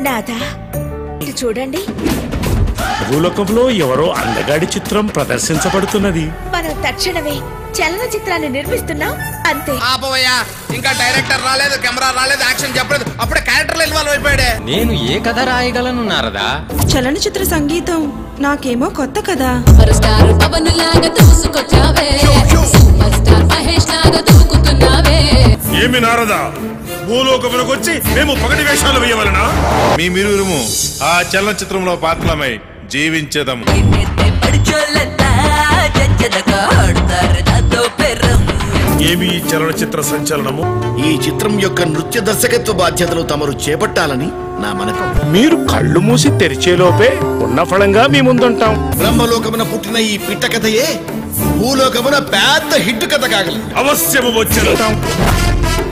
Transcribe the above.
నాదా ఇటు చూడండి భూలోకంలో ఎవరో అందగాడి చిత్రం ప్రదర్శించబడుతున్నది మనం తక్షణమే చలనచిత్రాన్ని నిర్మిస్తున్నాం అంతే ఆపవయ్యా ఇంకా డైరెక్టర్ రాలేదు కెమెరా రాలేదు యాక్షన్ చెప్పలేదు అప్పుడే క్యారెక్టర్లు ఇన్వాల్వ్ అయిపోయాడే నేను ఏ కథ రాయగలను నారదా చలనచిత్ర సంగీతం నాకేమో కొత్త కదా సూపర్ స్టార్ పవన్ లాగా దూసుకొచ్చావే సూపర్ స్టార్ మహేష్ లాగా దూకుతున్నావే ఏమి నారదా భూలోకములకు వచ్చి మేము పగటి వేషాలు వేయవలనా మీ మిరువురుము ఆ చలనచిత్రంలో పాత్రలమై జీవించేదము ఏమి ఈ చలనచిత్ర సంచలనము ఈ చిత్రం యొక్క నృత్య దర్శకత్వ బాధ్యతలు తమరు చేపట్టాలని నా మనకం మీరు కళ్ళు మూసి తెరిచేలోపే ఉన్న ఫలంగా మీ ముందుంటాం బ్రహ్మలోకమున పుట్టిన ఈ పిట్ట కథయే భూలోకమున పెద్ద హిట్ కథ కాగలదు అవశ్యము వచ్చేస్తాం